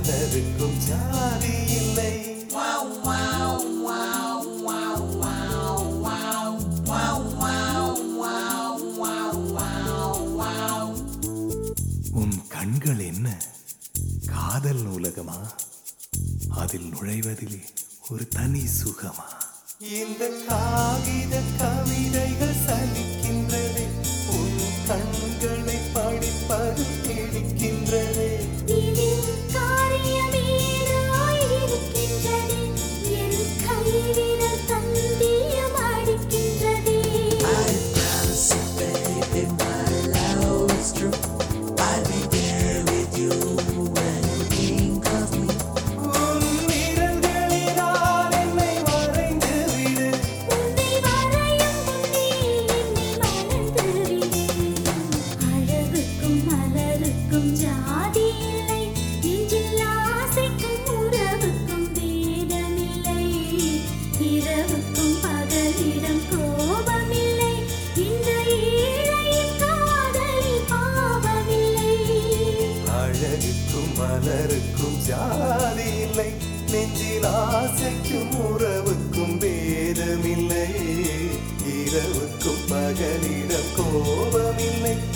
மலருக்கும் ஜாதி இல்லை உன் கண்கள் என்ன காதல் நூலகமா அதில் நுழைவதிலே ஒரு தனி சுகமா இந்த காகித கவிதைகள் சலிக்கின்றதே உன் கண்களை படிப்பது பிடிக்கின்றதே இதில் காரியமேதாயிருக்கின்றதே, என் கைவிரல் தந்தியம் அடிக்கின்றதே. உன் விரல்களினால் என்னை வரைந்து விடு உன்னை வரையும் முன்னே என்னை மறந்து விடு. அழகுக்கும் மலருக்கும் ஜாதி இல்லை நெஞ்சில் ஆசைக்கும் உறவுக்கும் வேதமில்லை இரவுக்கும் பகலிடம் கோபமில்லை இந்த ஏழையின் காதலில் பாவமில்லை அழகுக்கும் மலருக்கும் ஜாதி இல்லை நெஞ்சில் ஆசைக்கும் உறவுக்கும் பேதமில்லை இரவுக்கும் பகலிடம் கோபமில்லை